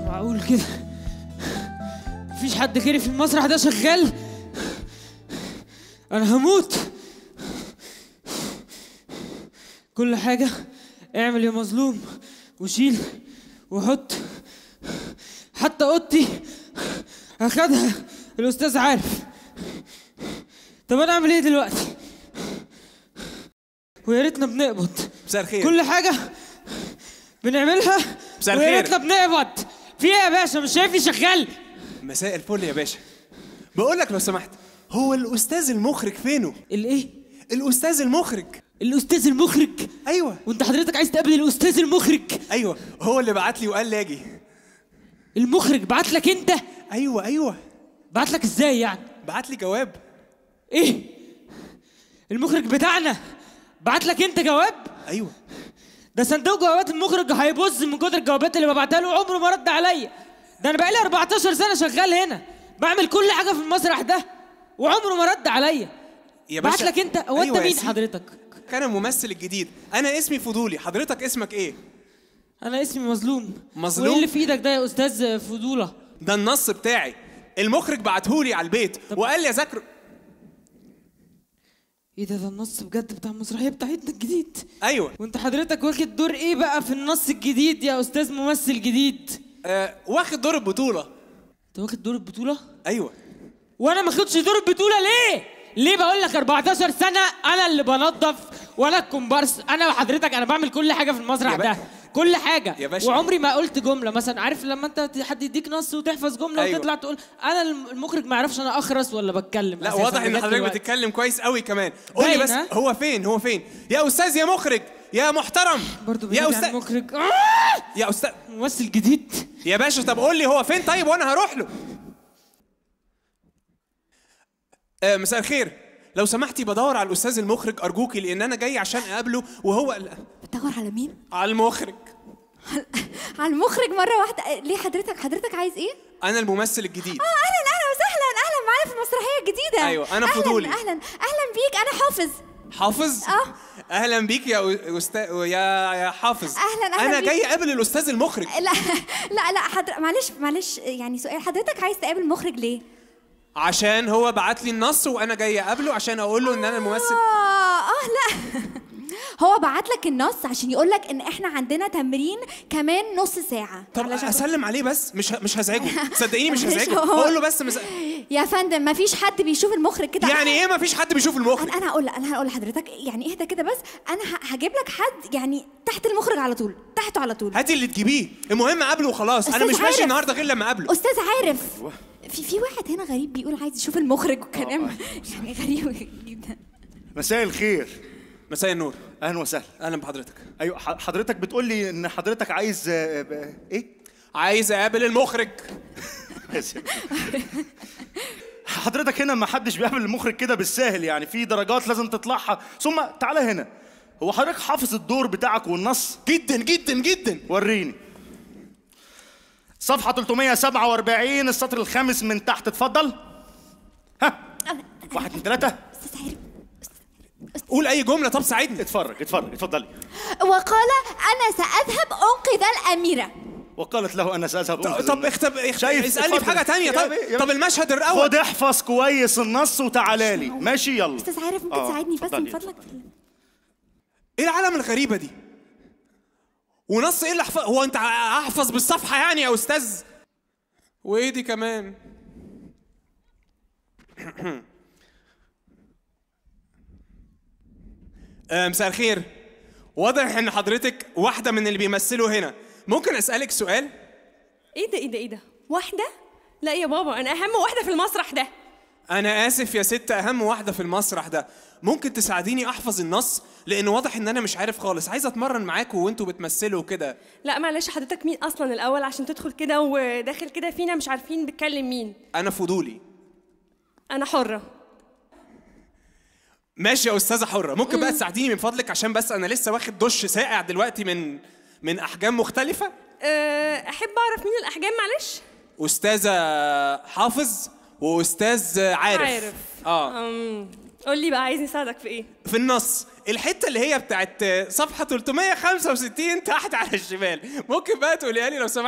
معقول كده مفيش حد غيري في المسرح ده شغال انا هموت كل حاجة اعمل يا مظلوم وشيل وحط حتى اوضتي اخدها الاستاذ عارف طب انا اعمل ايه دلوقتي ويا ريتنا بنقبض مساء الخير كل حاجة بنعملها مساء ويا الخير. ريتنا بنقبض في ايه يا باشا مش شايفني شغال مساء الفل يا باشا بقول لك لو سمحت هو الاستاذ المخرج فينه الايه الاستاذ المخرج الاستاذ المخرج ايوه وانت حضرتك عايز تقابل الاستاذ المخرج ايوه هو اللي بعت لي وقال لي اجي المخرج بعت لك انت ايوه ايوه بعت لك ازاي يعني بعت لي جواب ايه المخرج بتاعنا بعت لك انت جواب ايوه ده صندوق جوابات المخرج هيبص من كتر الجوابات اللي ببعتها له عمره ما رد عليا ده انا بقالي 14 سنه شغال هنا بعمل كل حاجه في المسرح ده وعمره ما رد عليا يا بعت باشا لك انت هو أيوة انت يا مين سيدي. حضرتك كان الممثل الجديد انا اسمي فضولي حضرتك اسمك ايه انا اسمي مظلوم مظلوم؟ وايه اللي في ايدك ده يا استاذ فضوله ده النص بتاعي المخرج بعتهولي على البيت وقال لي اذاكره ايه ده ده النص بجد بتاع المسرحيه بتاعتنا الجديد ايوه وانت حضرتك واخد دور ايه بقى في النص الجديد يا استاذ ممثل جديد آه واخد دور البطوله انت واخد دور البطوله ايوه وانا ما اخدش دور البطوله ليه ليه بقول لك 14 سنه انا اللي بنظف وانا الكومبارس انا وحضرتك انا بعمل كل حاجه في المسرح يا ده باشا. كل حاجه يا باشا. وعمري ما قلت جمله مثلا عارف لما انت حد يديك نص وتحفظ جمله أيوة. وتطلع تقول انا المخرج ما يعرفش انا اخرس ولا بتكلم لا أساساً واضح ان لغاية حضرتك دلوقتي. بتتكلم كويس قوي كمان قول لي باين، بس ها؟ هو فين هو فين يا استاذ يا مخرج يا محترم برضه يا بنرجع استاذ المخرج آه! يا استاذ ممثل جديد يا باشا طب قول لي هو فين طيب وانا هروح له آه مساء الخير لو سمحتي بدور على الاستاذ المخرج ارجوكي لان انا جاي عشان اقابله وهو لا، بتدور على مين؟ على المخرج على المخرج مرة واحدة ليه حضرتك حضرتك عايز ايه؟ انا الممثل الجديد اه اهلا اهلا وسهلا اهلا معايا في المسرحية الجديدة أيوة، أنا أهلاً، فضولي. اهلا اهلا بيك انا حافظ حافظ اه. اهلا بيك يا استاذ يا يا حافظ أهلاً، أهلاً انا بيك. جاي اقابل الاستاذ المخرج لا لا لا حضر... معلش معلش يعني سؤال حضرتك عايز تقابل المخرج ليه؟ عشان هو بعت لي النص وانا جاي اقابله عشان اقول له ان انا الممثل اه اه لا هو بعت لك النص عشان يقول لك ان احنا عندنا تمرين كمان نص ساعة طب علشان- اسلم عليه بس مش ه- مش هزعجه صدقيني مش معلش، هزعجه هو- اقول له بس مز... يا فندم ما فيش حد بيشوف المخرج كده يعني ايه ما فيش حد بيشوف المخرج انا انا هقول لك انا هقول لحضرتك يعني اهدى كده بس انا ه- هجيب لك حد يعني تحت المخرج على طول تحته على طول هاتي اللي تجيبيه المهم اقابله وخلاص انا أستاذ مش ماشي عارف. النهارده غير لما اقابله استاذ عارف في في واحد هنا غريب بيقول عايز يشوف المخرج وكلام يعني غريب جدا مساء الخير مساء النور اهلا وسهلا اهلا بحضرتك ايوه ح- حضرتك بتقول لي ان حضرتك عايز آه، ب- ايه عايز اقابل المخرج حضرتك هنا ما حدش بيقابل المخرج كده بالساهل يعني في درجات لازم تطلعها ثم تعالى هنا هو حضرتك حافظ الدور بتاعك والنص جدا جدا جدا وريني صفحة 347 السطر الخامس من تحت اتفضل ها واحد اتنين تلاتة استاذ عارف قول اي جمله طب ساعدني اتفرج اتفرج اتفضلي وقال انا ساذهب انقذ الاميره وقالت له انا ساذهب طب أنقذ طب الماء. اختب اخت... شايف؟ اسالني في اتفضل. حاجه تانية يا طب بي- يا طب بي- المشهد الاول خد احفظ كويس النص وتعالى لي ماشي يلا استاذ عارف ممكن آه، تساعدني بس من اتفضلي، فضلك ايه العالم الغريبه دي ونص ايه اللي احفظ هو انت احفظ بالصفحه يعني يا استاذ وايه دي كمان آه، مساء الخير واضح ان حضرتك واحده من اللي بيمثلوا هنا ممكن اسالك سؤال ايه ده ايه ده ايه ده واحده لا يا بابا انا اهم واحده في المسرح ده انا اسف يا ست اهم واحده في المسرح ده ممكن تساعديني احفظ النص لان واضح ان انا مش عارف خالص عايز اتمرن معاكم وانتوا بتمثلوا كده لا معلش حضرتك مين اصلا الاول عشان تدخل كده وداخل كده فينا مش عارفين بتكلم مين انا فضولي انا حره ماشي يا استاذه حره ممكن بقى تساعديني من فضلك عشان بس انا لسه واخد دش ساقع دلوقتي من من احجام مختلفه أه، احب اعرف مين الاحجام معلش استاذه حافظ واستاذ عارف عارف اه أم، قول لي بقى عايزني اساعدك في ايه في النص الحته اللي هي بتاعت صفحه 365 تحت على الشمال ممكن بقى تقوليها لي لو سمحتي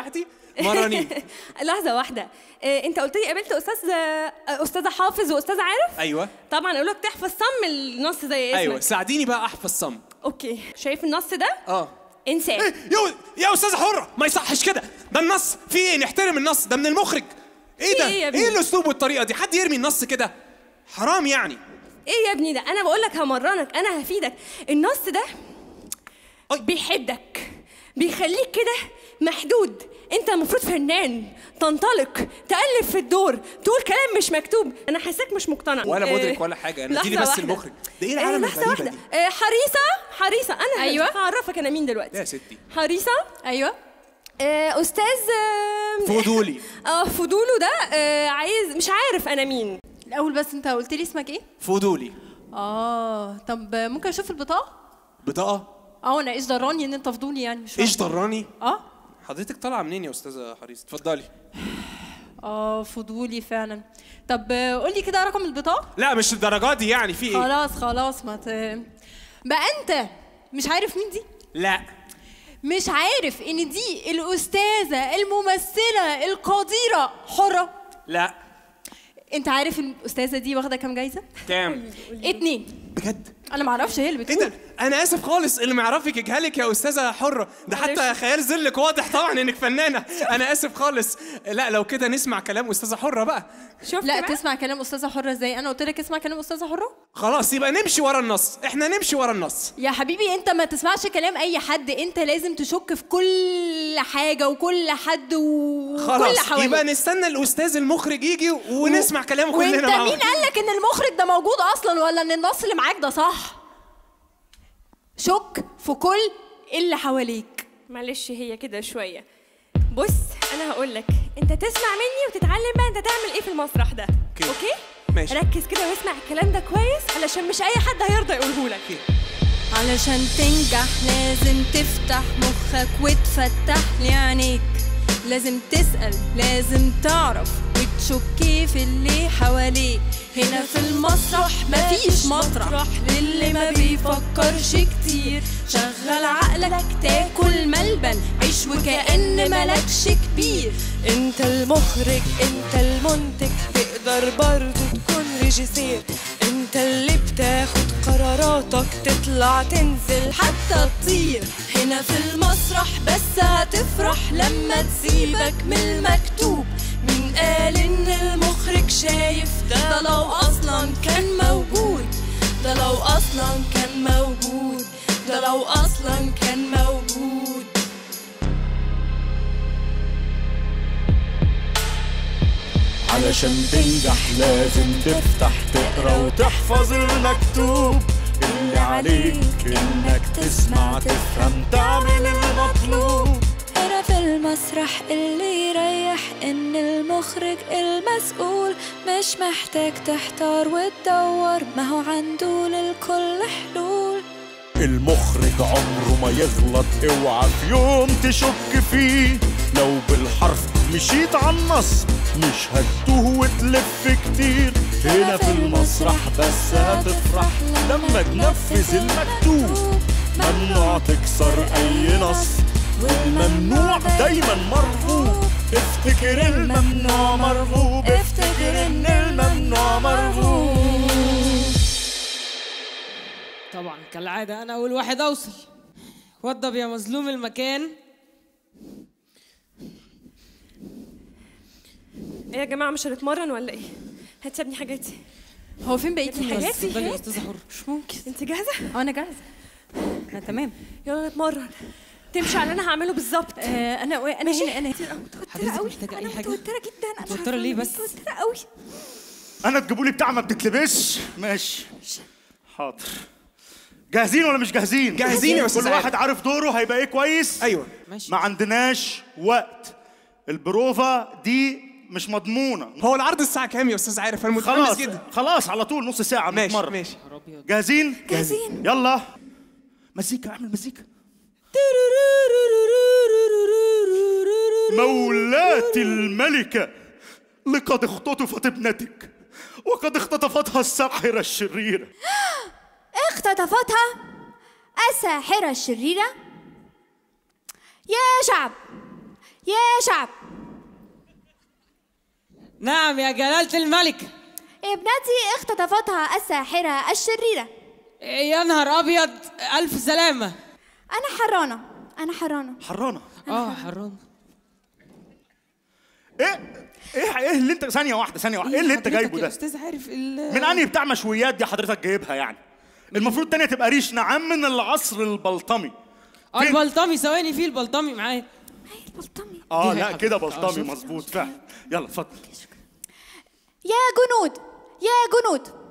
مرانين لحظه واحده إيه انت قلت لي قابلت استاذ آه، استاذه حافظ واستاذ عارف ايوه طبعا اقول لك تحفظ صم النص زي اسمك ايوه ساعديني بقى احفظ صم اوكي شايف النص ده اه انساه إيه، يا يا استاذه حره ما يصحش كده ده النص في ايه نحترم النص ده من المخرج ايه ده إيه يا ابني؟ ايه الاسلوب والطريقه دي حد يرمي النص كده حرام يعني ايه يا ابني ده انا بقول لك همرنك انا هفيدك النص ده أي. بيحدك بيخليك كده محدود انت المفروض فنان تنطلق تألف في الدور تقول كلام مش مكتوب انا حاساك مش مقتنع ولا إيه، مدرك ولا حاجة، أنا اديني لحظة بس واحدة. المخرج. ده إيه إيه، العالم لحظة الغريبة واحدة دي؟ إيه، حريصة حريصة انا أيوة. هعرفك انا مين دلوقتي يا ستي. حريصة ايوه آه، استاذ آه، فضولي اه فضوله ده آه، عايز مش عارف انا مين الاول بس انت قلت لي اسمك ايه فضولي اه طب ممكن اشوف البطاقه بطاقه اه انا ايش دراني ان انت فضولي يعني مش ايش فاهمة. ضراني اه حضرتك طالعه منين يا استاذه حريص اتفضلي اه فضولي فعلا طب قول لي كده رقم البطاقه لا مش الدرجات دي يعني في ايه خلاص خلاص ما ت... بقى انت مش عارف مين دي لا مش عارف ان دي الاستاذه الممثله القديره حره لا انت عارف الاستاذه دي واخده كام جايزه كام اتنين بجد انا ما اعرفش هي اللي ايه بتقول ده انا اسف خالص اللي ما يعرفك يجهلك يا استاذه حره ده حتى خيال ظلك واضح طبعا انك فنانه انا اسف خالص لا لو كده نسمع كلام استاذه حره بقى شفت لا بقى؟ تسمع كلام استاذه حره ازاي انا قلت لك اسمع كلام استاذه حره خلاص يبقى نمشي ورا النص احنا نمشي ورا النص يا حبيبي انت ما تسمعش كلام اي حد انت لازم تشك في كل حاجه وكل حد وكل خلاص حواليك يبقى نستنى الاستاذ المخرج يجي ونسمع كلامه كلنا وانت مع مين بعض. قال لك ان المخرج ده موجود اصلا ولا ان النص اللي معاك ده صح شك في كل اللي حواليك معلش هي كده شويه بص انا هقول لك انت تسمع مني وتتعلم بقى انت تعمل ايه في المسرح ده أوكي. اوكي ماشي. ركز كده واسمع الكلام ده كويس علشان مش اي حد هيرضى يقوله لك علشان تنجح لازم تفتح مخك وتفتح لي عينيك لازم تسأل لازم تعرف وتشكي في اللي حواليك هنا في المسرح مفيش مطرح للي ما بيفكرش كتير شغل عقلك تاكل ملبن عيش وكأن ملكش كبير انت المخرج انت المنتج تقدر برضو تكون ريجيسير انت اللي بتاخد قراراتك تطلع تنزل حتى تطير هنا في المسرح بس هتفرح لما تسيبك من المكتوب مين قال ان المخرج شايف ده لو اصلا كان موجود ده لو اصلا كان موجود ده لو اصلا كان موجود علشان تنجح لازم تفتح تقرا وتحفظ المكتوب اللي عليك انك تسمع تفهم تعمل المطلوب هنا في المسرح اللي يريح ان المخرج المسؤول مش محتاج تحتار وتدور ما هو عنده للكل حلول المخرج عمره ما يغلط اوعى في يوم تشك فيه لو بالحرف مشيت على النص مش هتوه وتلف كتير هنا في المسرح بس هتفرح لما تنفذ المكتوب ممنوع تكسر اي نص والممنوع دايما مرغوب افتكر الممنوع مرغوب افتكر ان الممنوع مرغوب طبعا كالعادة أنا أول واحد أوصل وضب يا مظلوم المكان ايه يا جماعه مش هنتمرن ولا ايه هتسيبني حاجاتي هو فين بقية حاجاتي الناس؟ اتفضلي يا أستاذة حر مش ممكن انت جاهزه اه انا جاهزة انا تمام يلا نتمرن تمشي على اللي انا هعمله بالظبط آه انا انا هنا انا حضرتك محتاجة أي حاجة متوترة جدا انا مش متوترة عارفة ليه أنا بس؟ متوترة قوي انا تجيبوا لي بتاع ما بتتلبسش ماشي حاضر جاهزين ولا مش جاهزين جاهزين يا أستاذ كل عادل. واحد عارف دوره هيبقى ايه كويس ايوه ماشي ما عندناش وقت البروفا دي مش مضمونه هو العرض الساعه كام يا استاذ عارف انا متحمس خلاص جدا خلاص على طول نص ساعه ماشي نتمرن. ماشي جاهزين جاهزين. يلا مزيكا اعمل مزيكا مولاتي الملكة لقد اختطفت ابنتك وقد اختطفتها الساحرة الشريرة اختطفتها الساحرة الشريرة يا شعب يا شعب نعم يا جلالة الملك ابنتي اختطفتها الساحرة الشريرة يا نهار ابيض الف سلامة أنا حرانة أنا حرانة حرانه اه حرام ايه ايه ايه اللي انت ثانيه واحده ثانيه واحده ايه اللي انت جايبه يا ده استاذ عارف ال من انهي بتاع مشويات دي حضرتك جايبها يعني المفروض تانية تبقى ريش نعام من العصر البلطمي آه، فين؟ البلطمي ثواني في البلطمي معايا هاي البلطمي اه دي لا حاجة. كده آه، بلطمي شفت. مظبوط فعلا يلا اتفضل يا جنود يا جنود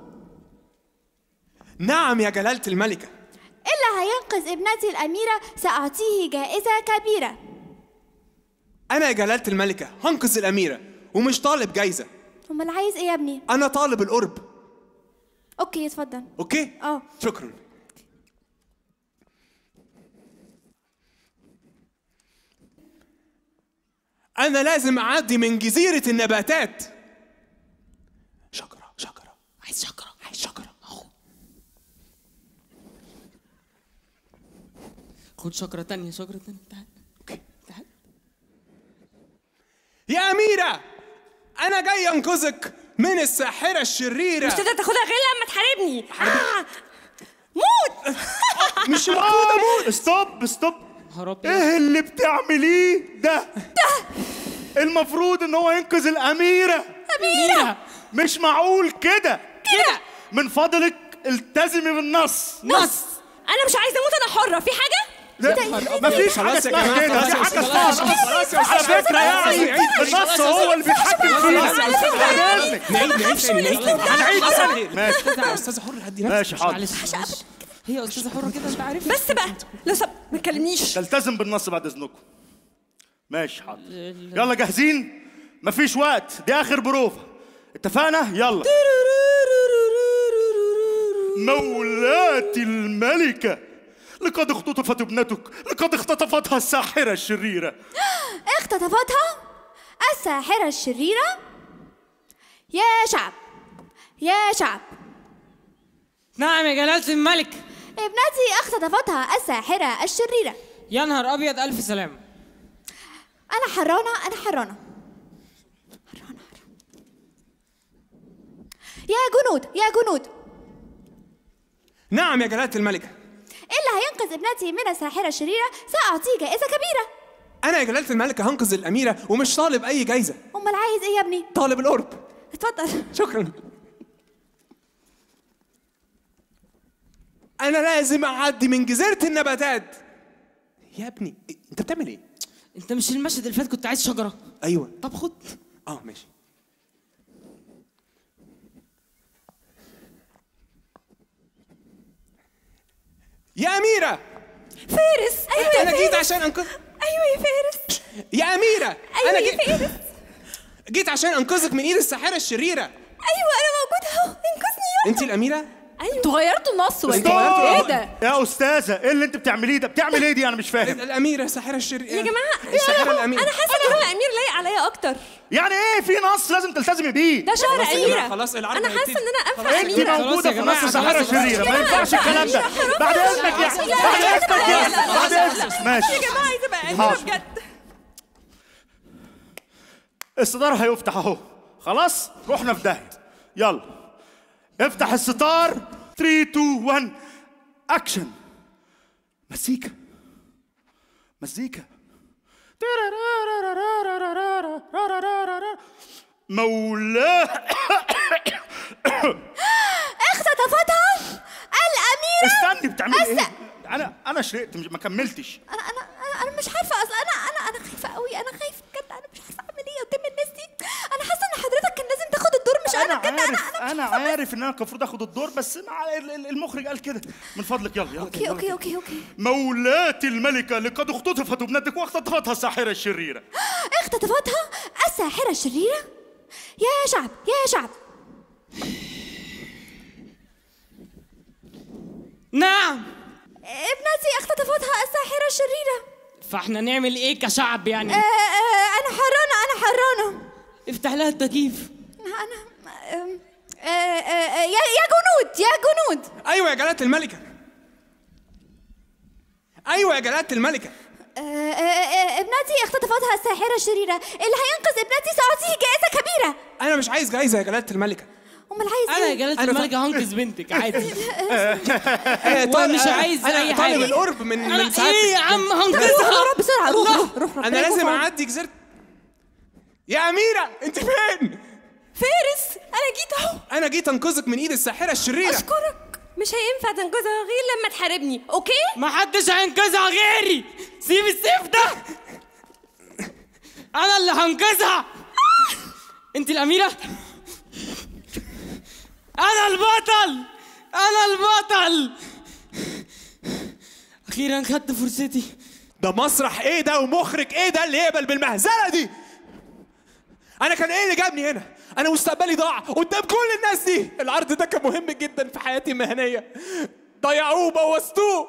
نعم يا جلالة الملكة إلا هينقذ ابنتي الأميرة سأعطيه جائزة كبيرة أنا يا جلالة الملكة هنقذ الأميرة ومش طالب جايزة أمال عايز إيه يا ابني؟ أنا طالب القرب أوكي اتفضل أوكي؟ اه شكرا أنا لازم أعدي من جزيرة النباتات شجرة شجرة عايز شجرة عايز شجرة أهو خد شكرة تانية شكرة تانية تعال أوكي تعال يا أميرة أنا جاي أنقذك من الساحرة الشريرة مش تقدر تاخدها غير لما تحاربني آه. موت مش المفروض أموت ستوب ستوب نهار ابيض ايه اللي بتعمليه ده المفروض ان هو ينقذ الاميره ميرا مش معقول كده كده من فضلك التزمي بالنص نص انا مش عايزه اموت انا حره في حاجه ده مفيش حاجه خلاص يا اسمها جماعة، كده خلاص دي يا حاجه أستاذ، اسمها خلاص يا على أستاذ، فكره يعني خلاص، النص هو اللي بيتحكم فينا بعد اذنك نعيد نعيد تاني نعيد تاني هنعيد تاني ماشي يا أستاذ حر هدي نفسك ماشي حاضر معلش معلش هي استاذة حرة كده انت عارف بس بقى لو سب ما تكلمنيش تلتزم بالنص بعد اذنكم ماشي حاضر يلا جاهزين مفيش وقت دي اخر بروفه اتفقنا يلا مولاتي الملكة لقد اختطفت ابنتك لقد اختطفتها الساحرة الشريرة اختطفتها الساحرة الشريرة يا شعب يا شعب نعم يا جلالة الملك ابنتي اختطفتها الساحرة الشريرة يا نهار ابيض الف سلامة أنا حرانة أنا حرانة حرانة حرانة يا جنود يا جنود نعم يا جلالة الملكة إلا هينقذ ابنتي من الساحرة الشريرة سأعطيه جائزة كبيرة أنا يا جلالة الملكة هنقذ الأميرة ومش طالب أي جايزة أمال عايز إيه يا ابني؟ طالب القرب اتفضل شكرا أنا لازم أعدي من جزيرة النباتات يا ابني إيه، أنت بتعمل إيه؟ انت مش المشهد اللي فات كنت عايز شجرة أيوه طب خد أه ماشي يا أميرة فارس ايوه يا أنا جيت فارس عشان أنقذ ايوه يا فارس يا أميرة ايوه أنا يا جيت فارس جيت عشان أنقذك من إيد الساحرة الشريرة ايوه انا موجوده اهو انقذني يلا أنت الأميرة؟ ايوه انتوا غيرتوا النص ولا ستوب. ايه ده يا استاذة ايه اللي انت بتعمليه ده بتعمل ايه دي انا مش فاهم الأميرة الساحرة الشريرة يا جماعه الساحرة أنا- الأميرة انا حاسه ان هو الامير لايق عليا اكتر يعني ايه في نص لازم تلتزمي بيه ده شهر خلاص يا جماعة، اميره خلاص العرض انا حاسه هيبتدي. ان انا انفع انت اميره موجودة يا في جماعة، نص الساحرة خلاص. الشريرة ما ينفعش الكلام ده بعد اذنك يا بعد اذنك يا بعد اذنك ماشي يا جماعه عايزه ابقى اميره حاضر. بجد الستار هيفتح اهو خلاص رحنا في داهيه يلا افتح الستار 3 2 1 اكشن مزيكا مزيكا مولاه اختطفتها الأميرة استني بتعملي ايه أس- انا انا شرقت مش- ما كملتش أنا أنا أنا- أنا مش عارفة أصلا أنا أنا أنا خايفة قوي أنا خايفة بجد أنا مش عارفة أعمل إيه قدام الناس دي أنا حاسة إن حضرتك كان لازم تاخد الدور مش أنا انا بجد أنا عارف أنا انا عارف ان انا المفروض اخد الدور بس مع ال- ال- المخرج قال كده من فضلك يلا يلا أوكي أوكي أوكي أوكي مولاتي الملكة لقد اختطفت ابنتك واختطفتها الساحرة الشريرة اختطفتها الساحرة الشريرة يا شعب يا شعب نعم ابنتي اختطفتها الساحرة الشريرة فاحنا نعمل ايه كشعب يعني آه، آه، أنا حرانة أنا حرانة افتح لها التكييف أنا آم، آه، آه، آه، يا يا جنود يا جنود أيوه يا جلالة الملكة أيوه يا جلالة الملكة آه، آه، آه، ابنتي اختطفتها الساحرة الشريرة اللي هينقذ ابنتي سأعطيه جائزة كبيرة انا مش عايز جايزه يا جلاله الملكه أمال عايز انا يا إيه؟ جلاله أنا ف- الملكه هنقذ بنتك عادي أنا هو مش عايز انا أي طالب حاجة. القرب من انا من سعادتك ايه يا عم روح هنقذها روح بسرعة روح روح روح انا ربنا لازم يكون في عونك. اعدي جزيره يا اميره انت فين فارس انا جيت اهو انا جيت انقذك من ايد الساحره الشريره اشكرك مش هينفع تنقذها غير لما تحاربني اوكي ما حدش هينقذها غيري سيب السيف ده انا اللي هنقذها انت الاميره انا البطل انا البطل اخيرا خدت فرصتي ده مسرح ايه ده ومخرج ايه ده اللي يقبل بالمهزله دي انا كان ايه اللي جابني هنا انا مستقبلي ضاع قدام كل الناس دي العرض ده كان مهم جدا في حياتي المهنيه ضيعوه بوظتوه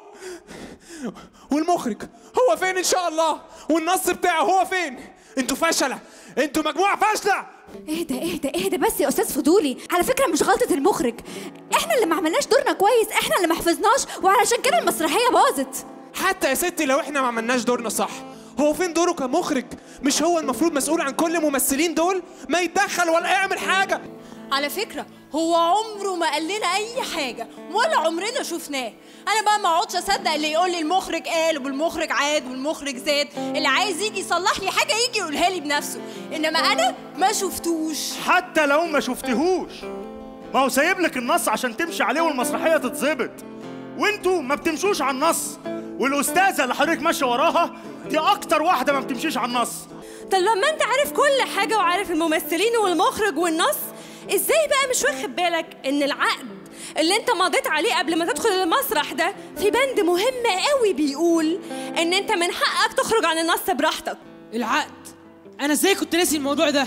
والمخرج هو فين ان شاء الله والنص بتاعه هو فين انتوا فشله انتوا مجموعه فاشله اهدى اهدى اهدى بس يا استاذ فضولي على فكره مش غلطه المخرج احنا اللي ما عملناش دورنا كويس احنا اللي ما حفظناش وعلشان كده المسرحيه باظت حتى يا ستي لو احنا ما عملناش دورنا صح هو فين دوره كمخرج مش هو المفروض مسؤول عن كل الممثلين دول ما يتدخل ولا يعمل حاجه على فكرة هو عمره ما قال لنا أي حاجة ولا عمرنا شفناه أنا بقى ما اقعدش أصدق اللي يقول لي المخرج قال والمخرج عاد والمخرج زاد اللي عايز يجي يصلح لي حاجة يجي يقولها لي بنفسه إنما أنا ما شفتوش حتى لو ما شفتهوش ما هو سايب لك النص عشان تمشي عليه والمسرحيه تتظبط وانتوا ما بتمشوش على النص والاستاذه اللي حضرتك ماشيه وراها دي اكتر واحده ما بتمشيش على النص طب لما أنت عارف كل حاجة وعارف الممثلين والمخرج والنص إزاي بقى مش واخد بالك إن العقد اللي انت مضيت عليه قبل ما تدخل المسرح ده في بند مهم قوي بيقول ان انت من حقك تخرج عن النص براحتك العقد انا ازاي كنت ناسي الموضوع ده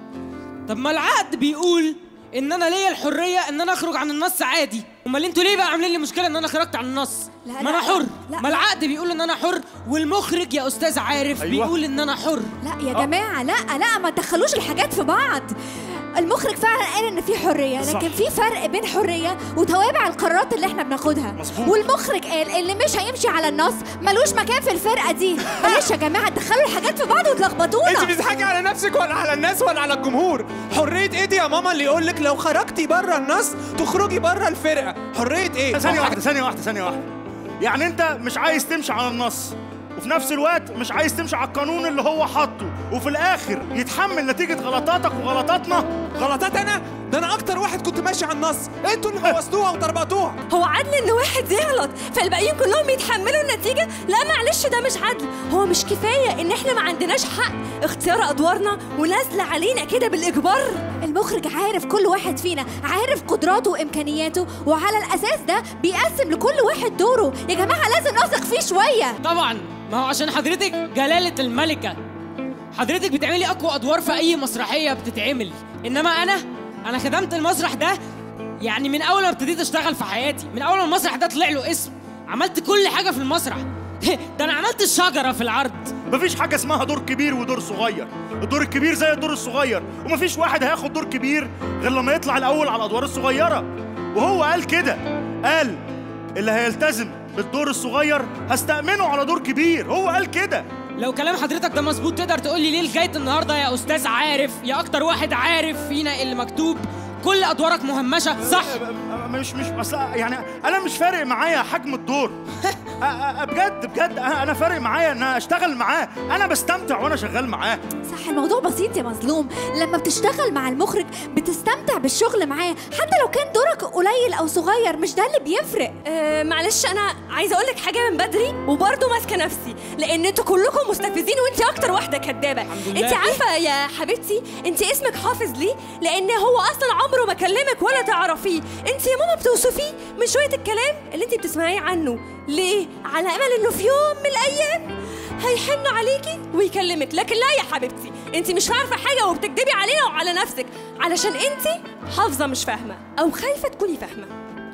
طب ما العقد بيقول ان انا ليا الحريه ان انا اخرج عن النص عادي امال انتوا ليه بقى عاملين لي مشكله ان انا خرجت عن النص لا، ما لا، انا لا، حر لا. ما العقد بيقول ان انا حر والمخرج يا استاذ عارف أيوة. بيقول ان انا حر لا يا جماعه لا لا ما تدخلوش الحاجات في بعض المخرج فعلا قال ان في حريه صح. لكن في فرق بين حريه وتوابع القرارات اللي احنا بناخدها مظبوط. والمخرج قال اللي مش هيمشي على النص ملوش مكان في الفرقه دي معلش يا جماعه تدخلوا الحاجات في بعض انت وتلخبطونا بتضحكي على نفسك ولا على الناس ولا على الجمهور حريه ايه دي يا ماما اللي يقول لك لو خرجتي بره النص تخرجي بره الفرقه حريه ايه ثانيه واحده ثانيه واحده ثانيه واحده يعني انت مش عايز تمشي على النص وفي نفس الوقت مش عايز تمشي على القانون اللي هو حاطه وفي الاخر يتحمل نتيجه غلطاتك وغلطاتنا غلطات انا ده انا اكتر واحد كنت ماشي على النص انتوا اللي بوظتوها وطربقتوها هو عدل ان واحد يغلط فالباقيين كلهم يتحملوا النتيجه لا معلش ده مش عدل هو مش كفايه ان احنا ما عندناش حق اختيار ادوارنا ونازله علينا كده بالاجبار المخرج عارف كل واحد فينا عارف قدراته وامكانياته وعلى الاساس ده بيقسم لكل واحد دوره يا جماعه لازم نثق فيه شويه طبعا ما هو عشان حضرتك جلالة الملكة حضرتك بتعملي أقوى أدوار في أي مسرحية بتتعمل إنما أنا أنا خدمت المسرح ده يعني من أول ما ابتديت أشتغل في حياتي من أول ما المسرح ده طلع له اسم عملت كل حاجة في المسرح ده أنا عملت الشجرة في العرض مفيش حاجه اسمها دور كبير ودور صغير الدور الكبير زي الدور الصغير ومفيش واحد هياخد دور كبير غير لما يطلع الاول على الادوار الصغيره وهو قال كده قال اللي هيلتزم بالدور الصغير هستأمنه على دور كبير هو قال كده لو كلام حضرتك ده مظبوط تقدر تقول لي ليه لغاية النهاردة يا أستاذ عارف يا أكتر واحد عارف فينا اللي مكتوب كل أدوارك مهمشة صح مش مش بس يعني انا مش فارق معايا حجم الدور أ- أ- بجد بجد أنا أنا فارق معايا ان أنا اشتغل معاه انا بستمتع وانا شغال معاه صح الموضوع بسيط يا مظلوم لما بتشتغل مع المخرج بتستمتع بالشغل معاه حتى لو كان دورك قليل او صغير مش ده اللي بيفرق آه معلش انا عايزه اقول لك حاجه من بدري وبرضه ماسكه نفسي لان انتوا كلكم مستفزين وانت اكتر واحده كدابه لله. انت عارفه يا حبيبتي انت اسمك حافظ ليه لان هو اصلا عمره ما كلمك ولا تعرفيه انت يا ماما بتوصفيه من شويه الكلام اللي انت بتسمعيه عنه ليه على امل انه في يوم من الايام هيحن عليكي ويكلمك لكن لا يا حبيبتي انت مش عارفه حاجه وبتكدبي علينا وعلى نفسك علشان انت حافظه مش فاهمه او خايفه تكوني فاهمه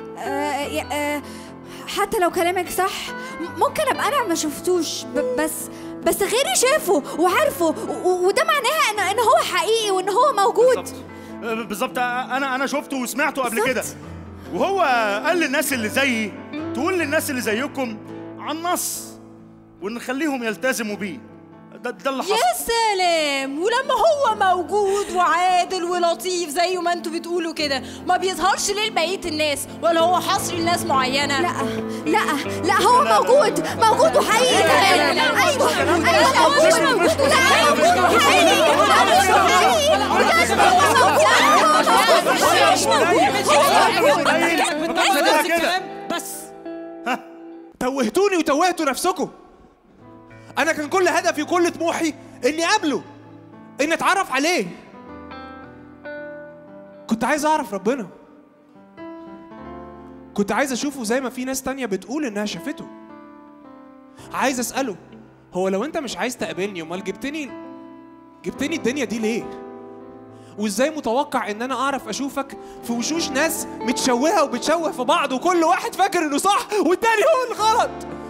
آه يا- آه حتى لو كلامك صح م- ممكن ابقى انا ما شفتوش ب- بس بس غيري شافه وعارفه و- و- وده معناها ان ان هو حقيقي وان هو موجود بالظبط أه، بالظبط انا انا شفته وسمعته قبل بالظبط. كده وهو قال للناس اللي زيي تقول للناس اللي زيكم عن نص ونخليهم يلتزموا بيه ده, ده اللي حصل يا سلام ولما هو موجود وعادل ولطيف زي ما انتوا بتقولوا كده ما بيظهرش ليه لبقيه الناس ولا هو حصري لناس معينه لا لا لا هو موجود موجود وحقيقي كمان ايوه ايوه موجود موجود لا موجود وحقيقي لا مش حقيقي بجد هو مش موجود نفس الكلام بس توهتوني وتوهتوا نفسكم انا كان كل هدفي وكل طموحي اني اقابله اني اتعرف عليه كنت عايز اعرف ربنا كنت عايز اشوفه زي ما في ناس تانية بتقول انها شافته عايز اساله هو لو انت مش عايز تقابلني امال جبتني جبتني الدنيا دي ليه وازاي متوقع ان انا اعرف اشوفك في وشوش ناس متشوهه وبتشوه في بعض وكل واحد فاكر انه صح والتاني هو الغلط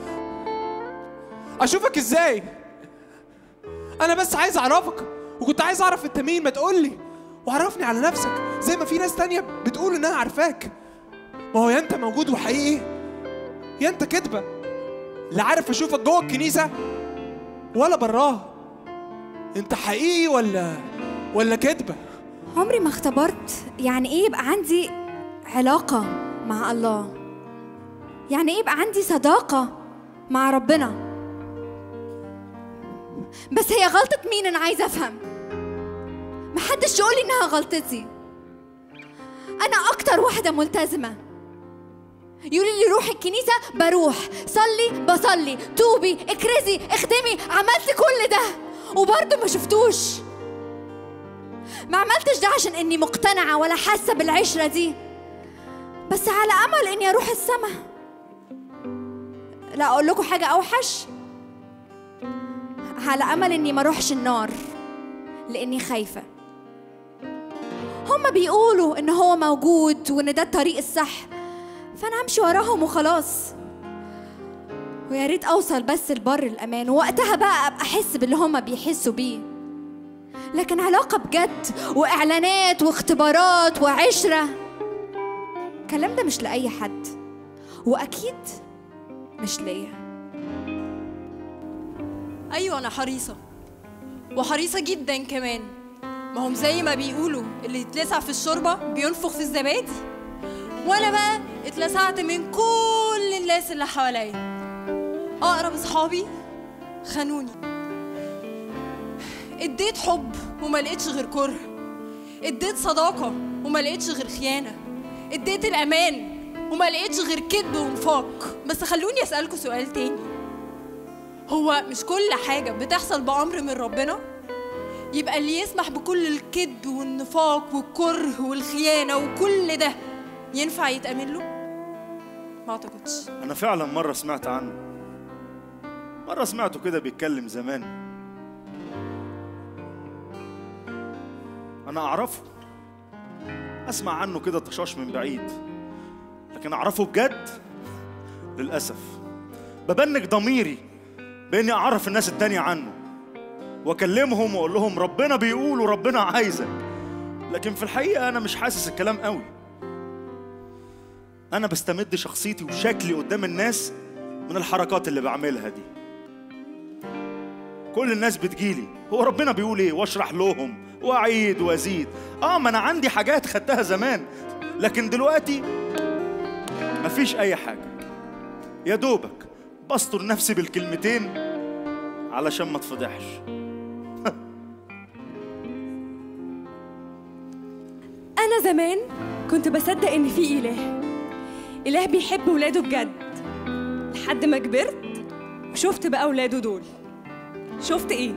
اشوفك ازاي انا بس عايز اعرفك وكنت عايز اعرف انت مين ما تقولي وعرفني على نفسك زي ما في ناس تانية بتقول انها عارفاك ما هو يا انت موجود وحقيقي يا انت كدبه لا عارف اشوفك جوه الكنيسه ولا براها انت حقيقي ولا ولا كدبه عمري ما اختبرت يعني ايه يبقى عندي علاقة مع الله يعني ايه يبقى عندي صداقة مع ربنا بس هي غلطة مين انا عايزة افهم محدش يقولي انها غلطتي انا اكتر واحدة ملتزمة يقولي لي روحي الكنيسة بروح صلي بصلي توبي اكرزي اخدمي عملت كل ده وبرضه ما شفتوش ما عملتش ده عشان اني مقتنعة ولا حاسة بالعشرة دي بس على امل اني اروح السما لا اقول لكم حاجة اوحش على امل اني ما اروحش النار لاني خايفة هما بيقولوا ان هو موجود وان ده الطريق الصح فانا همشي وراهم وخلاص ويا ريت اوصل بس لبر الامان ووقتها بقى ابقى احس باللي هما بيحسوا بيه لكن علاقة بجد وإعلانات واختبارات وعشرة الكلام ده مش لأي حد وأكيد مش ليا ايوه انا حريصه وحريصه جدا كمان ما هم زي ما بيقولوا اللي يتلسع في الشوربه بينفخ في الزبادي وانا بقى اتلسعت من كل الناس اللي حواليا اقرب اصحابي خانوني اديت حب وما لقيتش غير كره اديت صداقه وما لقيتش غير خيانه اديت الامان وما لقيتش غير كذب ونفاق بس خلوني اسالكوا سؤال تاني هو مش كل حاجة بتحصل بأمر من ربنا؟ يبقى اللي يسمح بكل الكذب والنفاق والكره والخيانة وكل ده ينفع يتأمن له؟ ما أعتقدش انا فعلا مره سمعت عنه مره سمعته كده بيتكلم زمان انا اعرفه اسمع عنه كده طشاش من بعيد لكن اعرفه بجد للاسف ببنج ضميري باني اعرف الناس التانية عنه واكلمهم واقول لهم ربنا بيقول وربنا عايزك لكن في الحقيقه انا مش حاسس الكلام قوي انا بستمد شخصيتي وشكلي قدام الناس من الحركات اللي بعملها دي كل الناس بتجيلي هو ربنا بيقول ايه واشرح لهم واعيد وازيد اه ما انا عندي حاجات خدتها زمان لكن دلوقتي مفيش اي حاجه يا دوبك بستر نفسي بالكلمتين علشان ما اتفضحش أنا زمان كنت بصدق إن في إله إله بيحب ولاده بجد لحد ما كبرت وشفت بقى ولاده دول شفت إيه؟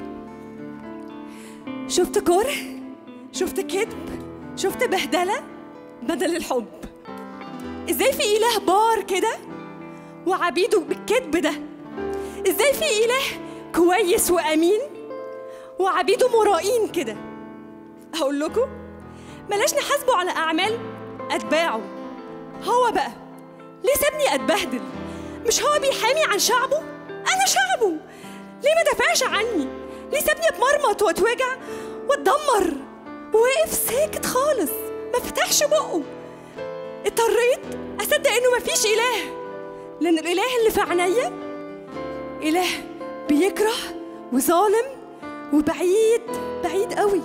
شفت كره شفت كذب شفت بهدلة بدل الحب إزاي في إله بار كده وعبيده بالكذب ده إزاي في إله كويس وأمين وعبيده مرائين كده أقول لكم بلاش نحاسبه على أعمال أتباعه هو بقى ليه سابني أتبهدل مش هو بيحامي عن شعبه أنا شعبه ليه ما دافعش عني ليه سابني اتمرمط واتوجع واتدمر ووقف ساكت خالص ما فتحش بقه اضطريت أصدق إنه مفيش إله لأن الإله اللي في عينيا إله بيكره وظالم وبعيد بعيد قوي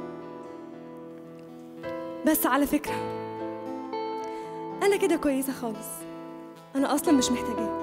بس على فكرة أنا كده كويسة خالص أنا أصلا مش محتاجاه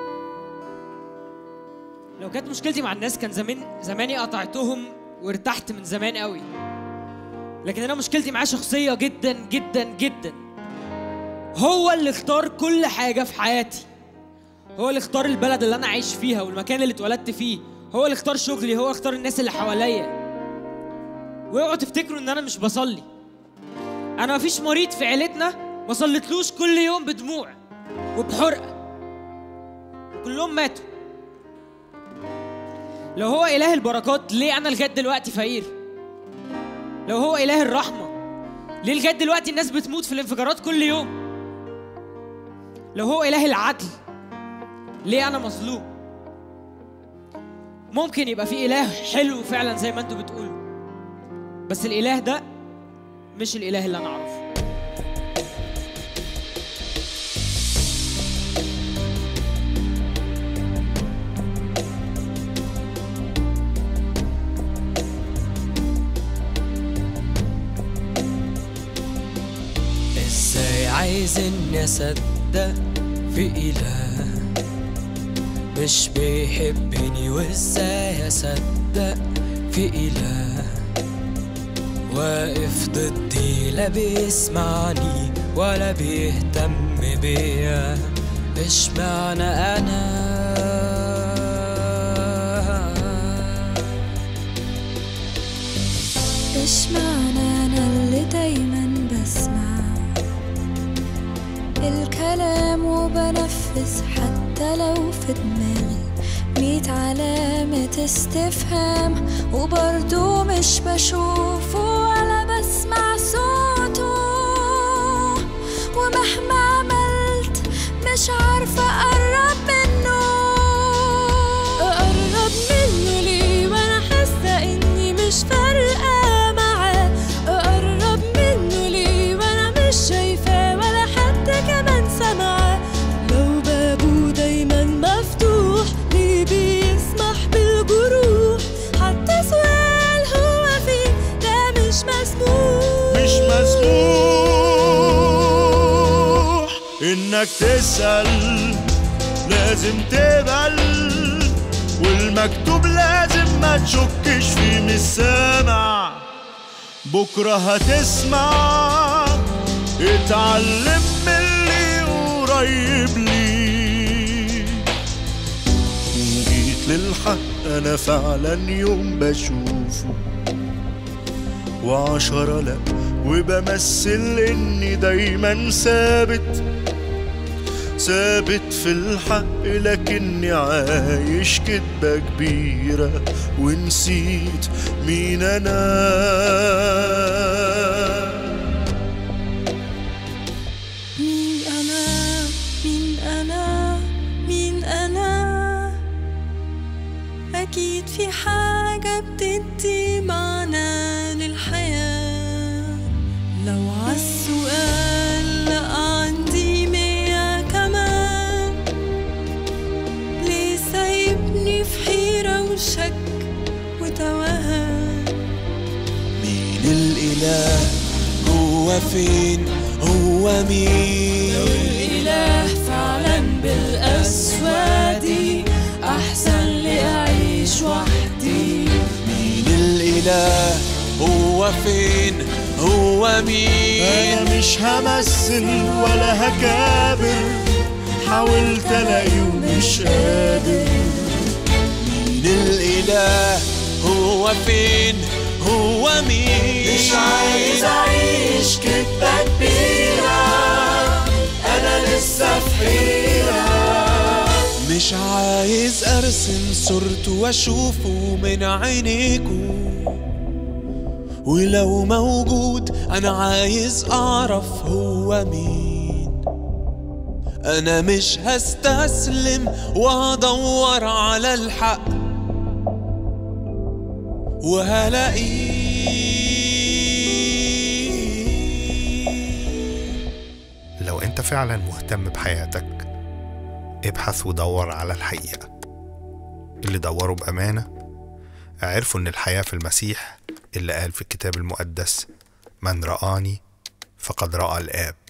لو كانت مشكلتي مع الناس كان زمان زماني قطعتهم وارتحت من زمان قوي لكن انا مشكلتي معاه شخصيه جدا جدا جدا هو اللي اختار كل حاجه في حياتي هو اللي اختار البلد اللي انا عايش فيها والمكان اللي اتولدت فيه هو اللي اختار شغلي هو اختار الناس اللي حواليا واوعوا تفتكروا ان انا مش بصلي انا مفيش مريض في عيلتنا ما صليتلوش كل يوم بدموع وبحرقه كلهم ماتوا لو هو إله البركات ليه أنا لغاية دلوقتي فقير؟ لو هو إله الرحمة ليه لغاية دلوقتي الناس بتموت في الانفجارات كل يوم؟ لو هو إله العدل ليه أنا مظلوم؟ ممكن يبقى في إله حلو فعلا زي ما أنتوا بتقولوا بس الإله ده مش الإله اللي أنا أعرفه ازاي عايز اني اصدق في اله مش بيحبني وازاي اصدق في اله واقف ضدي لا بيسمعني ولا بيهتم بيا اشمعنى انا اشمعنى انا اللي دايما بسمع الكلام وبنفذ حتى لو في دماغي ميت علامة استفهام وبرضو مش بشوفه ولا بسمع صوته ومهما عملت مش عارفة أقرب منه أقرب منه ليه وأنا حاسة إني مش فارقة معاه أقرب منه ليه وأنا مش شايفاه ولا حتى كمان سامعاه لو بابه دايما مفتوح ليه بيسمح بالجروح حتى سؤال هو فيه ده مش مسموح مش مسموح انك تسأل لازم تقبل والمكتوب لازم ما تشكش فيه مش سامع بكرة هتسمع اتعلم من اللي قريب ليك جيت للحق انا فعلا يوم بشوفه وعشرة لا وبمثل اني دايما ثابت ثابت في الحق لكني عايش كدبة كبيرة ونسيت مين انا مين أنا مين أنا مين أنا أكيد في حاجة بتدي معنى للحياة لو عالسؤال لأ عندي مية كمان ليه سايبني في حيرة وشك وتوهان مين الإله هو فين هو مين لو الإله فعلا بالأسواد أحسن لي أعيش وحدي مين الإله هو فين هو مين انا مش همثل ولا هكابر حاولت الاقيه ومش قادر مين الإله هو فين هو مين مش عايز اعيش كدبة كبيرة انا لسه في حيرة مش عايز ارسم صورته واشوفه من عينيكو ولو موجود انا عايز اعرف هو مين انا مش هستسلم وهدور على الحق وهلاقيه لو انت فعلا مهتم بحياتك ابحث ودور على الحقيقة اللي دوروا بأمانة عرفوا إن الحياة في المسيح اللي قال في الكتاب المقدس من رآني فقد رأى الآب